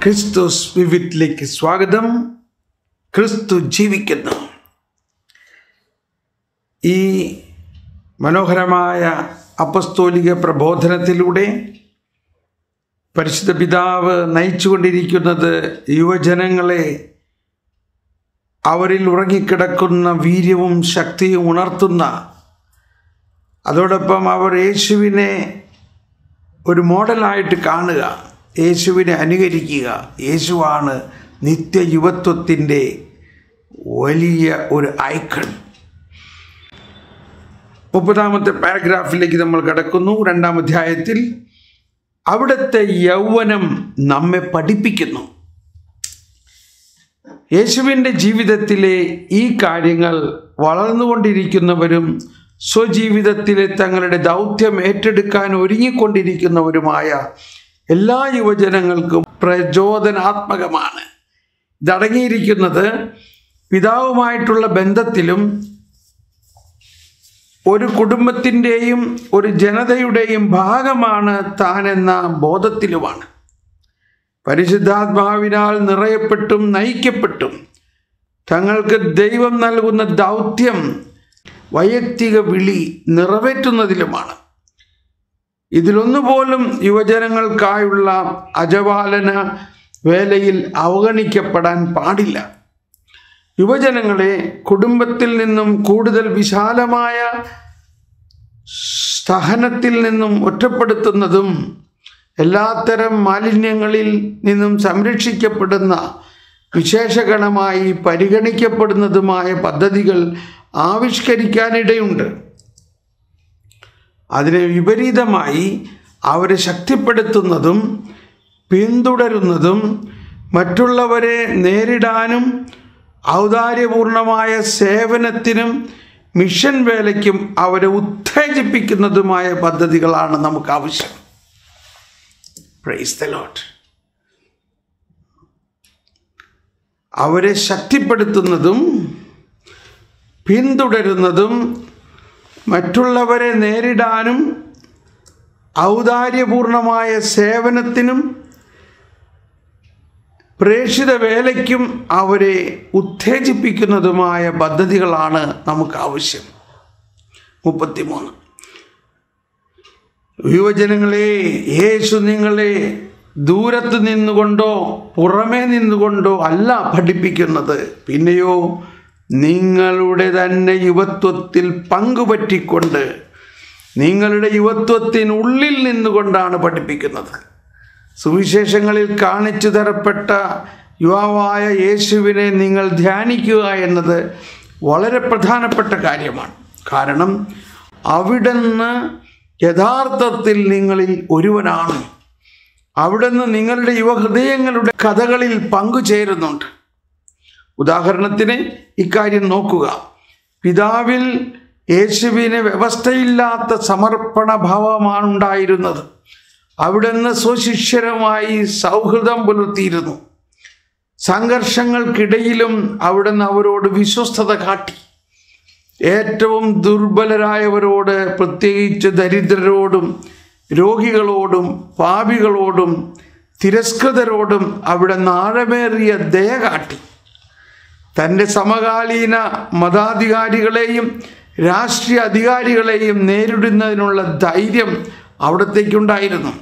ക്രിസ്തു വിവിറ്റിലേക്ക് സ്വാഗതം ക്രിസ്തു ജീവിക്കുന്നു ഈ മനോഹരമായ അപ്പസ്തോലിക പ്രബോധനത്തിലൂടെ പരിശുദ്ധ പിതാവ് നയിച്ചുകൊണ്ടിരിക്കുന്നത് യുവജനങ്ങളെ അവരിൽ ഉറങ്ങിക്കിടക്കുന്ന വീര്യവും ശക്തിയും ഉണർത്തുന്ന അതോടൊപ്പം അവർ യേശുവിനെ ഒരു മോഡലായിട്ട് കാണുക യേശുവിനെ അനുകരിക്കുക യേശുവാണ് നിത്യയുവത്വത്തിൻ്റെ വലിയ ഒരു ഐക്കൺ മുപ്പതാമത്തെ പാരഗ്രാഫിലേക്ക് നമ്മൾ കിടക്കുന്നു രണ്ടാം അധ്യായത്തിൽ അവിടുത്തെ യൗവനം നമ്മെ പഠിപ്പിക്കുന്നു യേശുവിൻ്റെ ജീവിതത്തിലെ ഈ കാര്യങ്ങൾ വളർന്നുകൊണ്ടിരിക്കുന്നവരും സ്വജീവിതത്തിലെ തങ്ങളുടെ ദൗത്യം ഏറ്റെടുക്കാൻ ഒരുങ്ങിക്കൊണ്ടിരിക്കുന്നവരുമായ എല്ലാ യുവജനങ്ങൾക്കും പ്രചോദനാത്മകമാണ് ഇതടങ്ങിയിരിക്കുന്നത് പിതാവുമായിട്ടുള്ള ബന്ധത്തിലും ഒരു കുടുംബത്തിൻ്റെയും ഒരു ജനതയുടെയും ഭാഗമാണ് താനെന്ന ബോധത്തിലുമാണ് പരിശുദ്ധാത്മാവിനാൽ നിറയപ്പെട്ടും നയിക്കപ്പെട്ടും തങ്ങൾക്ക് ദൈവം നൽകുന്ന ദൗത്യം വൈയക്തിക വിളി നിറവേറ്റുന്നതിലുമാണ് ഇതിലൊന്നുപോലും യുവജനങ്ങൾക്കായുള്ള അജപാലന വേലയിൽ അവഗണിക്കപ്പെടാൻ പാടില്ല യുവജനങ്ങളെ കുടുംബത്തിൽ നിന്നും കൂടുതൽ വിശാലമായ സഹനത്തിൽ നിന്നും ഒറ്റപ്പെടുത്തുന്നതും എല്ലാത്തരം മാലിന്യങ്ങളിൽ നിന്നും സംരക്ഷിക്കപ്പെടുന്ന വിശേഷഗണമായി പരിഗണിക്കപ്പെടുന്നതുമായ പദ്ധതികൾ ആവിഷ്കരിക്കാനിടയുണ്ട് അതിന് വിപരീതമായി അവരെ ശക്തിപ്പെടുത്തുന്നതും പിന്തുടരുന്നതും മറ്റുള്ളവരെ നേരിടാനും ഔദാര്യപൂർണമായ സേവനത്തിനും മിഷൻ വേലയ്ക്കും അവരെ ഉത്തേജിപ്പിക്കുന്നതുമായ പദ്ധതികളാണ് നമുക്ക് ആവശ്യം പ്രൈസ് ദ ലോട്ട് അവരെ ശക്തിപ്പെടുത്തുന്നതും പിന്തുടരുന്നതും മറ്റുള്ളവരെ നേരിടാനും ഔദാര്യപൂർണമായ സേവനത്തിനും പ്രേക്ഷിത വേലയ്ക്കും അവരെ ഉത്തേജിപ്പിക്കുന്നതുമായ പദ്ധതികളാണ് നമുക്ക് ആവശ്യം മുപ്പത്തിമൂന്ന് യുവജനങ്ങളെ യേശു നിങ്ങളെ ദൂരത്ത് നിന്നുകൊണ്ടോ പുറമേ നിന്നുകൊണ്ടോ അല്ല പഠിപ്പിക്കുന്നത് പിന്നെയോ നിങ്ങളുടെ തന്നെ യുവത്വത്തിൽ പങ്കുപറ്റിക്കൊണ്ട് നിങ്ങളുടെ യുവത്വത്തിനുള്ളിൽ നിന്നുകൊണ്ടാണ് പഠിപ്പിക്കുന്നത് സുവിശേഷങ്ങളിൽ കാണിച്ചു തരപ്പെട്ട യുവാവായ യേശുവിനെ നിങ്ങൾ ധ്യാനിക്കുക എന്നത് വളരെ പ്രധാനപ്പെട്ട കാര്യമാണ് കാരണം അവിടുന്ന് യഥാർത്ഥത്തിൽ നിങ്ങളിൽ ഒരുവനാണ് അവിടുന്ന് നിങ്ങളുടെ യുവഹൃദയങ്ങളുടെ കഥകളിൽ പങ്കുചേരുന്നുണ്ട് ഉദാഹരണത്തിന് ഇക്കാര്യം നോക്കുക പിതാവിൽ യേശുവിന് വ്യവസ്ഥയില്ലാത്ത സമർപ്പണ ഭാവമാണ് ഉണ്ടായിരുന്നത് അവിടുന്ന് സ്വശിഷ്യരുമായി സൗഹൃദം പുലർത്തിയിരുന്നു സംഘർഷങ്ങൾക്കിടയിലും അവിടുന്ന് അവരോട് വിശ്വസ്തത കാട്ടി ഏറ്റവും ദുർബലരായവരോട് പ്രത്യേകിച്ച് ദരിദ്രരോടും രോഗികളോടും പാപികളോടും തിരസ്കൃതരോടും അവിടെ ആഴമേറിയ ദയ കാട്ടി തൻ്റെ സമകാലീന മതാധികാരികളെയും രാഷ്ട്രീയ അധികാരികളെയും നേരിടുന്നതിനുള്ള ധൈര്യം അവിടത്തേക്കുണ്ടായിരുന്നു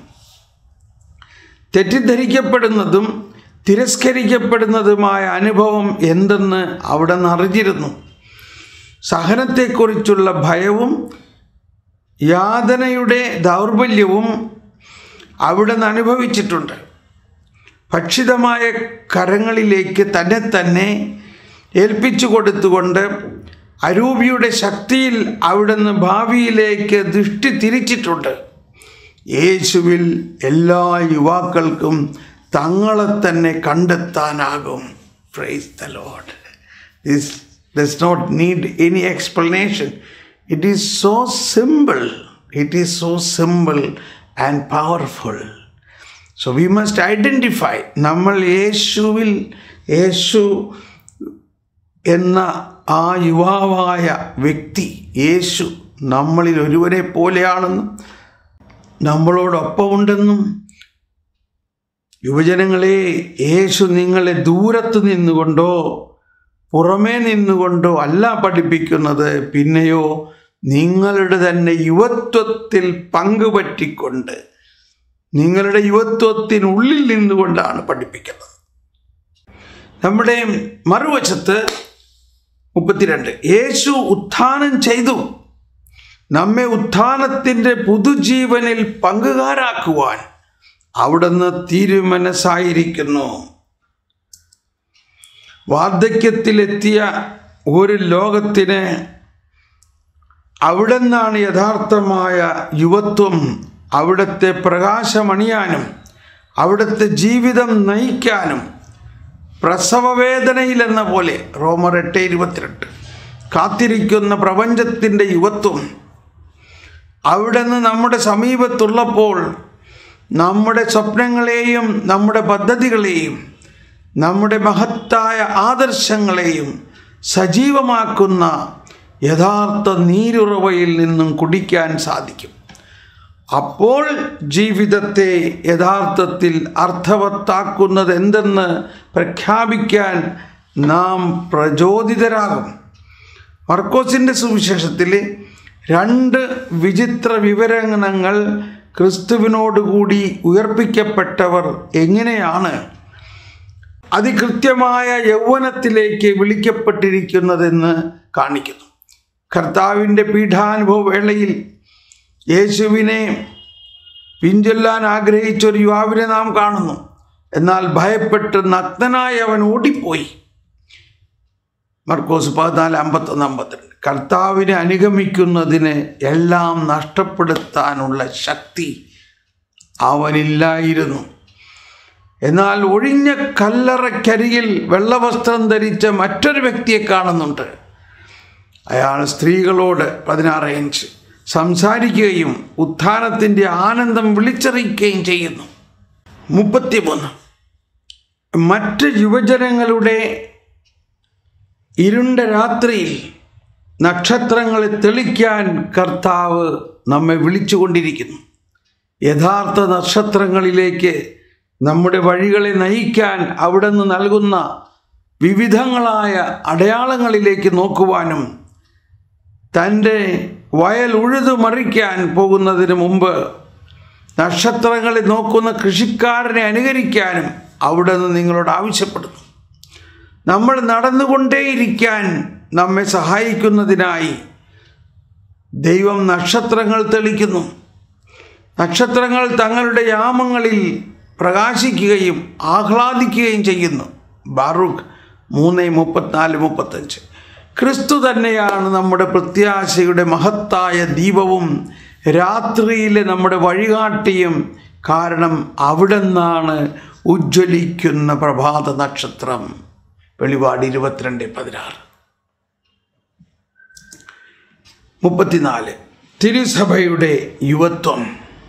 തെറ്റിദ്ധരിക്കപ്പെടുന്നതും തിരസ്കരിക്കപ്പെടുന്നതുമായ അനുഭവം എന്തെന്ന് അവിടെ നിന്ന് അറിഞ്ഞിരുന്നു സഹനത്തെക്കുറിച്ചുള്ള ഭയവും യാതനയുടെ ദൗർബല്യവും അവിടെ നിന്ന് അനുഭവിച്ചിട്ടുണ്ട് ഭക്ഷിതമായ കരങ്ങളിലേക്ക് തന്നെ തന്നെ ഏൽപ്പിച്ചു കൊടുത്തുകൊണ്ട് അരൂപിയുടെ ശക്തിയിൽ അവിടുന്ന് ഭാവിയിലേക്ക് ദൃഷ്ടി തിരിച്ചിട്ടുണ്ട് യേശുവിൽ എല്ലാ യുവാക്കൾക്കും തങ്ങളെ തന്നെ കണ്ടെത്താനാകും praise the Lord this does not need any explanation it is so simple it is so simple and powerful so we must identify നമ്മൾ യേശുവിൽ യേശു എന്ന ആ യുവാവായ വ്യക്തി യേശു നമ്മളിൽ ഒരുവനെ പോലെയാണെന്നും നമ്മളോടൊപ്പമുണ്ടെന്നും യുവജനങ്ങളെ യേശു നിങ്ങളെ ദൂരത്ത് നിന്നുകൊണ്ടോ പുറമേ നിന്നുകൊണ്ടോ അല്ല പഠിപ്പിക്കുന്നത് പിന്നെയോ നിങ്ങളുടെ തന്നെ യുവത്വത്തിൽ പങ്കുപറ്റിക്കൊണ്ട് നിങ്ങളുടെ യുവത്വത്തിനുള്ളിൽ നിന്നുകൊണ്ടാണ് പഠിപ്പിക്കുന്നത് നമ്മുടെ മറുവശത്ത് മുപ്പത്തിരണ്ട് യേശു ഉത്ഥാനം ചെയ്തു നമ്മെ ഉത്ഥാനത്തിൻ്റെ പുതുജീവനിൽ പങ്കുകാരാക്കുവാൻ അവിടുന്ന് തീരുമനസ്സായിരിക്കുന്നു വാർദ്ധക്യത്തിലെത്തിയ ഒരു ലോകത്തിന് അവിടെ നിന്നാണ് യഥാർത്ഥമായ യുവത്വം അവിടുത്തെ പ്രകാശമണിയാനും അവിടുത്തെ ജീവിതം നയിക്കാനും പ്രസവവേദനയിലെന്ന പോലെ റോമർ എട്ട് ഇരുപത്തിരണ്ട് കാത്തിരിക്കുന്ന പ്രപഞ്ചത്തിൻ്റെ യുവത്വം അവിടെ നിന്ന് നമ്മുടെ സമീപത്തുള്ളപ്പോൾ നമ്മുടെ സ്വപ്നങ്ങളെയും നമ്മുടെ പദ്ധതികളെയും നമ്മുടെ മഹത്തായ ആദർശങ്ങളെയും സജീവമാക്കുന്ന യഥാർത്ഥ നീരുറവയിൽ നിന്നും കുടിക്കാൻ സാധിക്കും അപ്പോൾ ജീവിതത്തെ യഥാർത്ഥത്തിൽ അർത്ഥവത്താക്കുന്നത് എന്തെന്ന് പ്രഖ്യാപിക്കാൻ നാം പ്രചോദിതരാകും മർക്കോസിൻ്റെ സുവിശേഷത്തിൽ രണ്ട് വിചിത്ര വിവരണങ്ങൾ ക്രിസ്തുവിനോടുകൂടി ഉയർപ്പിക്കപ്പെട്ടവർ എങ്ങനെയാണ് അതികൃത്യമായ യൗവനത്തിലേക്ക് വിളിക്കപ്പെട്ടിരിക്കുന്നതെന്ന് കാണിക്കുന്നു കർത്താവിൻ്റെ പീഠാനുഭവ വേളയിൽ യേശുവിനെ പിഞ്ചൊല്ലാൻ ആഗ്രഹിച്ച ഒരു യുവാവിനെ നാം കാണുന്നു എന്നാൽ ഭയപ്പെട്ട് നഗ്നനായി അവൻ ഓടിപ്പോയി മർക്കോസ് പതിനാല് അമ്പത്തൊന്ന് അമ്പത്തിരണ്ട് കർത്താവിനെ അനുഗമിക്കുന്നതിന് എല്ലാം നഷ്ടപ്പെടുത്താനുള്ള ശക്തി അവനില്ലായിരുന്നു എന്നാൽ ഒഴിഞ്ഞ കല്ലറക്കരികിൽ വെള്ളവസ്ത്രം ധരിച്ച മറ്റൊരു വ്യക്തിയെ കാണുന്നുണ്ട് അയാൾ സ്ത്രീകളോട് പതിനാറ് ഇഞ്ച് സംസാരിക്കുകയും ഉത്ഥാനത്തിൻ്റെ ആനന്ദം വിളിച്ചറിയിക്കുകയും ചെയ്യുന്നു മുപ്പത്തിമൂന്ന് മറ്റ് യുവജനങ്ങളുടെ ഇരുണ്ട രാത്രിയിൽ നക്ഷത്രങ്ങളെ തെളിക്കാൻ കർത്താവ് നമ്മെ വിളിച്ചുകൊണ്ടിരിക്കുന്നു യഥാർത്ഥ നക്ഷത്രങ്ങളിലേക്ക് നമ്മുടെ വഴികളെ നയിക്കാൻ അവിടെ നിന്ന് നൽകുന്ന വിവിധങ്ങളായ അടയാളങ്ങളിലേക്ക് നോക്കുവാനും തൻ്റെ വയൽ ഉഴുതു മറിക്കാൻ പോകുന്നതിന് മുമ്പ് നക്ഷത്രങ്ങളെ നോക്കുന്ന കൃഷിക്കാരനെ അനുകരിക്കാനും അവിടെ നിന്ന് നിങ്ങളോട് ആവശ്യപ്പെടുന്നു നമ്മൾ നടന്നുകൊണ്ടേയിരിക്കാൻ നമ്മെ സഹായിക്കുന്നതിനായി ദൈവം നക്ഷത്രങ്ങൾ തെളിക്കുന്നു നക്ഷത്രങ്ങൾ തങ്ങളുടെ യാമങ്ങളിൽ പ്രകാശിക്കുകയും ആഹ്ലാദിക്കുകയും ചെയ്യുന്നു ബാറൂഖ് മൂന്ന് മുപ്പത്തിനാല് മുപ്പത്തഞ്ച് ക്രിസ്തു തന്നെയാണ് നമ്മുടെ പ്രത്യാശയുടെ മഹത്തായ ദീപവും രാത്രിയിലെ നമ്മുടെ വഴികാട്ടിയും കാരണം അവിടെ നിന്നാണ് ഉജ്ജ്വലിക്കുന്ന പ്രഭാത നക്ഷത്രം വെളിപാട് ഇരുപത്തിരണ്ട് പതിനാറ് മുപ്പത്തിനാല് തിരുസഭയുടെ യുവത്വം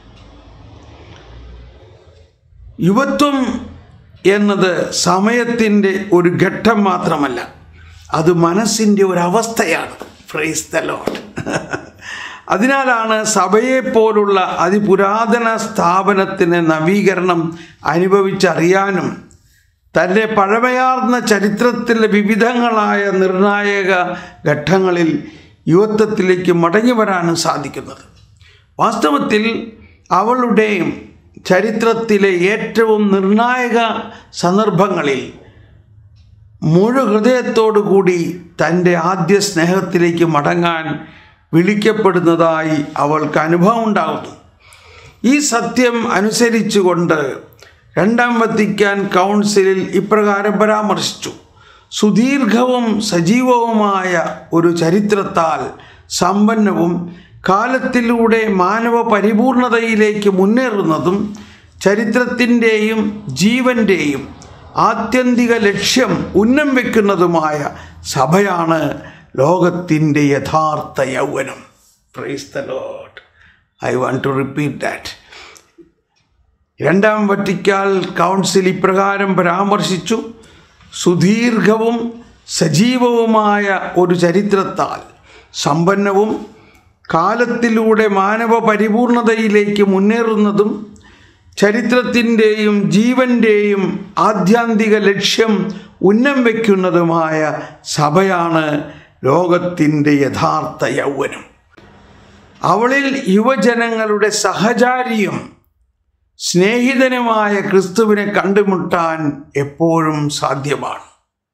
യുവത്വം എന്നത് സമയത്തിൻ്റെ ഒരു ഘട്ടം മാത്രമല്ല അത് മനസ്സിൻ്റെ ഒരു അവസ്ഥയാണ് ഫ്രൈസ് ദ ലോഡ് അതിനാലാണ് സഭയെപ്പോലുള്ള അതിപുരാതന സ്ഥാപനത്തിന് നവീകരണം അനുഭവിച്ചറിയാനും തൻ്റെ പഴമയാർന്ന ചരിത്രത്തിലെ വിവിധങ്ങളായ നിർണായക ഘട്ടങ്ങളിൽ യുവത്വത്തിലേക്ക് മടങ്ങി വരാനും സാധിക്കുന്നത് വാസ്തവത്തിൽ അവളുടെ ചരിത്രത്തിലെ ഏറ്റവും നിർണായക സന്ദർഭങ്ങളിൽ മുഴു ഹൃദയത്തോടു കൂടി തൻ്റെ ആദ്യ സ്നേഹത്തിലേക്ക് മടങ്ങാൻ വിളിക്കപ്പെടുന്നതായി അവൾക്ക് അനുഭവം ഉണ്ടാകുന്നു ഈ സത്യം അനുസരിച്ചുകൊണ്ട് രണ്ടാം വത്തിക്കാൻ കൗൺസിലിൽ ഇപ്രകാരം പരാമർശിച്ചു സുദീർഘവും സജീവവുമായ ഒരു ചരിത്രത്താൽ സമ്പന്നവും കാലത്തിലൂടെ മാനവ പരിപൂർണതയിലേക്ക് മുന്നേറുന്നതും ചരിത്രത്തിൻ്റെയും ജീവൻ്റെയും ആത്യന്തിക ലക്ഷ്യം ഉന്നം വയ്ക്കുന്നതുമായ സഭയാണ് ലോകത്തിൻ്റെ യഥാർത്ഥ യൗവനം praise the Lord I want to repeat that രണ്ടാം വറ്റിക്കാൽ കൗൺസിൽ ഇപ്രകാരം പരാമർശിച്ചു സുദീർഘവും സജീവവുമായ ഒരു ചരിത്രത്താൽ സമ്പന്നവും കാലത്തിലൂടെ മാനവ പരിപൂർണതയിലേക്ക് മുന്നേറുന്നതും ചരിത്രത്തിൻ്റെയും ജീവൻ്റെയും ആധ്യാന്തിക ലക്ഷ്യം ഉന്നം വയ്ക്കുന്നതുമായ സഭയാണ് ലോകത്തിൻ്റെ യഥാർത്ഥ യൗവനം അവളിൽ യുവജനങ്ങളുടെ സഹചാരിയും സ്നേഹിതനുമായ ക്രിസ്തുവിനെ കണ്ടുമുട്ടാൻ എപ്പോഴും സാധ്യമാണ്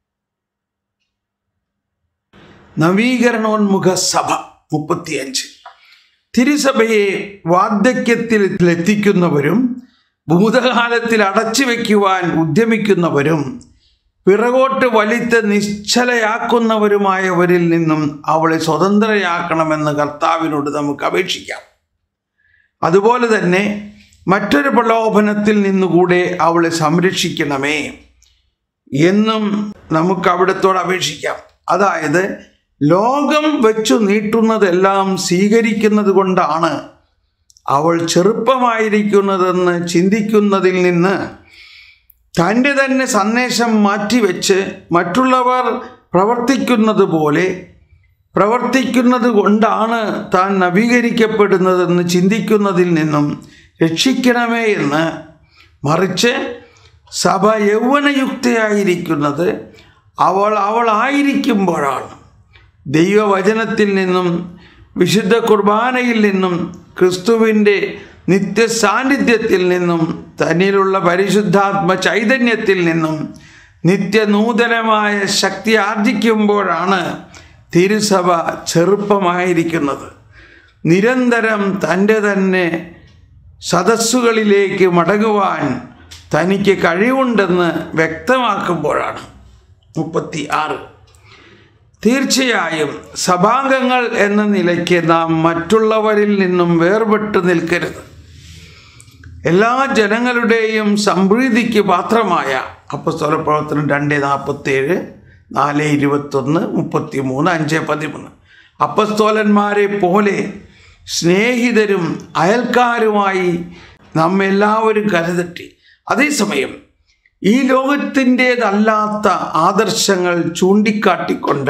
നവീകരണോന്മുഖ സഭ മുപ്പത്തിയഞ്ച് തിരുസഭയെ വാർദ്ധക്യത്തിൽ എത്തിക്കുന്നവരും ഭൂതകാലത്തിൽ അടച്ചു വയ്ക്കുവാൻ ഉദ്യമിക്കുന്നവരും പിറകോട്ട് വലിത്ത് നിശ്ചലയാക്കുന്നവരുമായവരിൽ നിന്നും അവളെ സ്വതന്ത്രയാക്കണമെന്ന് കർത്താവിനോട് നമുക്ക് അപേക്ഷിക്കാം അതുപോലെ തന്നെ മറ്റൊരു പ്രലോഭനത്തിൽ നിന്നുകൂടെ അവളെ സംരക്ഷിക്കണമേ എന്നും നമുക്ക് അവിടത്തോട് അപേക്ഷിക്കാം അതായത് ലോകം വെച്ചു നീട്ടുന്നതെല്ലാം സ്വീകരിക്കുന്നത് കൊണ്ടാണ് അവൾ ചെറുപ്പമായിരിക്കുന്നതെന്ന് ചിന്തിക്കുന്നതിൽ നിന്ന് തൻ്റെ തന്നെ സന്ദേശം മാറ്റിവെച്ച് മറ്റുള്ളവർ പ്രവർത്തിക്കുന്നത് പോലെ പ്രവർത്തിക്കുന്നത് കൊണ്ടാണ് താൻ നവീകരിക്കപ്പെടുന്നതെന്ന് ചിന്തിക്കുന്നതിൽ നിന്നും രക്ഷിക്കണമേ എന്ന് മറിച്ച് സഭ യൗവനയുക്തയായിരിക്കുന്നത് അവൾ അവളായിരിക്കുമ്പോഴാണ് ദൈവവചനത്തിൽ നിന്നും വിശുദ്ധ കുർബാനയിൽ നിന്നും ക്രിസ്തുവിൻ്റെ നിത്യസാന്നിധ്യത്തിൽ നിന്നും തന്നിലുള്ള പരിശുദ്ധാത്മ ചൈതന്യത്തിൽ നിന്നും നിത്യനൂതനമായ ശക്തി ആർജിക്കുമ്പോഴാണ് തിരുസഭ ചെറുപ്പമായിരിക്കുന്നത് നിരന്തരം തൻ്റെ തന്നെ സദസ്സുകളിലേക്ക് മടങ്ങുവാൻ തനിക്ക് കഴിവുണ്ടെന്ന് വ്യക്തമാക്കുമ്പോഴാണ് മുപ്പത്തി ആറ് തീർച്ചയായും സഭാംഗങ്ങൾ എന്ന നിലയ്ക്ക് നാം മറ്റുള്ളവരിൽ നിന്നും വേർപെട്ട് നിൽക്കരുത് എല്ലാ ജനങ്ങളുടെയും സംപ്രീതിക്ക് പാത്രമായ അപ്പസ്തോല പ്രവർത്തനം രണ്ട് നാൽപ്പത്തേഴ് നാല് ഇരുപത്തൊന്ന് മുപ്പത്തി മൂന്ന് അഞ്ച് പതിമൂന്ന് അപ്പസ്തോലന്മാരെ പോലെ സ്നേഹിതരും അയൽക്കാരുമായി നമ്മെല്ലാവരും കരുതട്ടി അതേസമയം ഈ ലോകത്തിൻ്റേതല്ലാത്ത ആദർശങ്ങൾ ചൂണ്ടിക്കാട്ടിക്കൊണ്ട്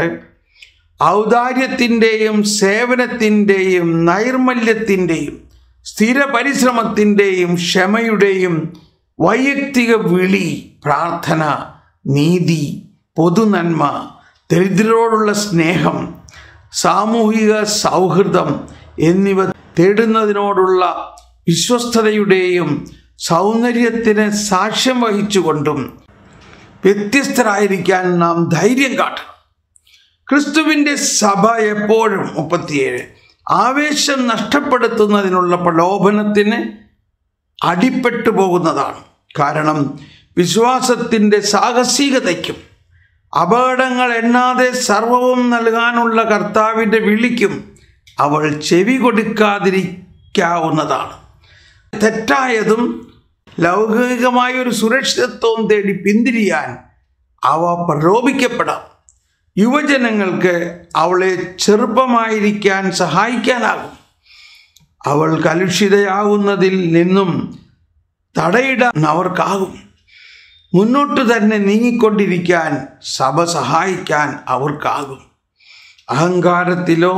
ഔദാര്യത്തിൻ്റെയും സേവനത്തിൻ്റെയും നൈർമല്യത്തിൻ്റെയും സ്ഥിര പരിശ്രമത്തിൻ്റെയും ക്ഷമയുടെയും വൈയക്തിക വിളി പ്രാർത്ഥന നീതി പൊതുനന്മ ദരിദ്രരോടുള്ള സ്നേഹം സാമൂഹിക സൗഹൃദം എന്നിവ തേടുന്നതിനോടുള്ള വിശ്വസ്തതയുടെയും സൗന്ദര്യത്തിന് സാക്ഷ്യം വഹിച്ചുകൊണ്ടും വ്യത്യസ്തരായിരിക്കാൻ നാം ധൈര്യം കാട്ടണം ക്രിസ്തുവിൻ്റെ സഭ എപ്പോഴും മുപ്പത്തിയേഴ് ആവേശം നഷ്ടപ്പെടുത്തുന്നതിനുള്ള പ്രലോഭനത്തിന് അടിപ്പെട്ടു പോകുന്നതാണ് കാരണം വിശ്വാസത്തിൻ്റെ സാഹസികതയ്ക്കും അപകടങ്ങൾ എണ്ണാതെ സർവവും നൽകാനുള്ള കർത്താവിൻ്റെ വിളിക്കും അവൾ ചെവി കൊടുക്കാതിരിക്കാവുന്നതാണ് തെറ്റായതും ലൗകികമായ ഒരു സുരക്ഷിതത്വം തേടി പിന്തിരിയാൻ അവ പ്രലോഭിക്കപ്പെടാം യുവജനങ്ങൾക്ക് അവളെ ചെറുപ്പമായിരിക്കാൻ സഹായിക്കാനാകും അവൾ കലുഷിതയാകുന്നതിൽ നിന്നും തടയിടാൻ അവർക്കാകും മുന്നോട്ട് തന്നെ നീങ്ങിക്കൊണ്ടിരിക്കാൻ സഭ സഹായിക്കാൻ അവർക്കാകും അഹങ്കാരത്തിലോ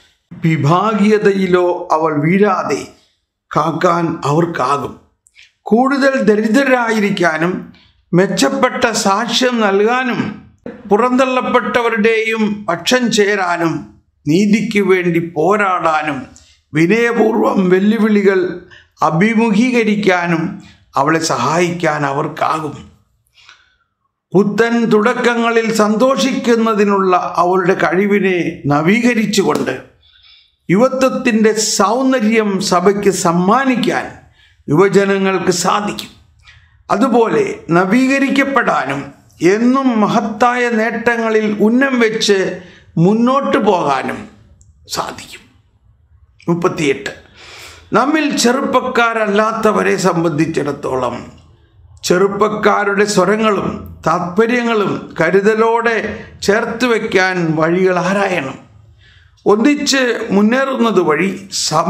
വിഭാഗീയതയിലോ അവൾ വീഴാതെ കാക്കാൻ അവർക്കാകും കൂടുതൽ ദരിദ്രരായിരിക്കാനും മെച്ചപ്പെട്ട സാക്ഷ്യം നൽകാനും പുറന്തള്ളപ്പെട്ടവരുടെയും പക്ഷം ചേരാനും നീതിക്ക് വേണ്ടി പോരാടാനും വിനയപൂർവം വെല്ലുവിളികൾ അഭിമുഖീകരിക്കാനും അവളെ സഹായിക്കാൻ അവർക്കാകും പുത്തൻ തുടക്കങ്ങളിൽ സന്തോഷിക്കുന്നതിനുള്ള അവളുടെ കഴിവിനെ നവീകരിച്ചുകൊണ്ട് യുവത്വത്തിൻ്റെ സൗന്ദര്യം സഭയ്ക്ക് സമ്മാനിക്കാൻ യുവജനങ്ങൾക്ക് സാധിക്കും അതുപോലെ നവീകരിക്കപ്പെടാനും എന്നും മഹത്തായ നേട്ടങ്ങളിൽ ഉന്നം വെച്ച് മുന്നോട്ട് പോകാനും സാധിക്കും മുപ്പത്തിയെട്ട് നമ്മിൽ ചെറുപ്പക്കാരല്ലാത്തവരെ സംബന്ധിച്ചിടത്തോളം ചെറുപ്പക്കാരുടെ സ്വരങ്ങളും താത്പര്യങ്ങളും കരുതലോടെ ചേർത്ത് വയ്ക്കാൻ വഴികൾ ആരായണം ഒന്നിച്ച് മുന്നേറുന്നത് വഴി സഭ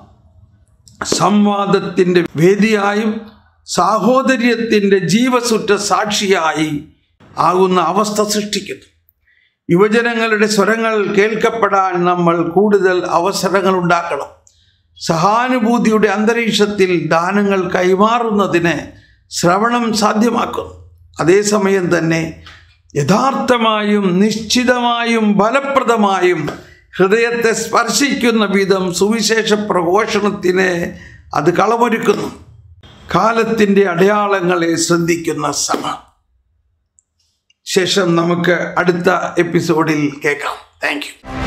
സംവാദത്തിൻ്റെ വേദിയായും സാഹോദര്യത്തിൻ്റെ ജീവസുറ്റ സാക്ഷിയായി ആകുന്ന അവസ്ഥ സൃഷ്ടിക്കുന്നു യുവജനങ്ങളുടെ സ്വരങ്ങൾ കേൾക്കപ്പെടാൻ നമ്മൾ കൂടുതൽ അവസരങ്ങൾ ഉണ്ടാക്കണം സഹാനുഭൂതിയുടെ അന്തരീക്ഷത്തിൽ ദാനങ്ങൾ കൈമാറുന്നതിന് ശ്രവണം സാധ്യമാക്കുന്നു അതേസമയം തന്നെ യഥാർത്ഥമായും നിശ്ചിതമായും ഫലപ്രദമായും ഹൃദയത്തെ സ്പർശിക്കുന്ന വിധം സുവിശേഷ പ്രഘോഷണത്തിന് അത് കളമൊരുക്കുന്നു കാലത്തിൻ്റെ അടയാളങ്ങളെ ശ്രദ്ധിക്കുന്ന സഭ ശേഷം നമുക്ക് അടുത്ത എപ്പിസോഡിൽ കേൾക്കാം താങ്ക് യു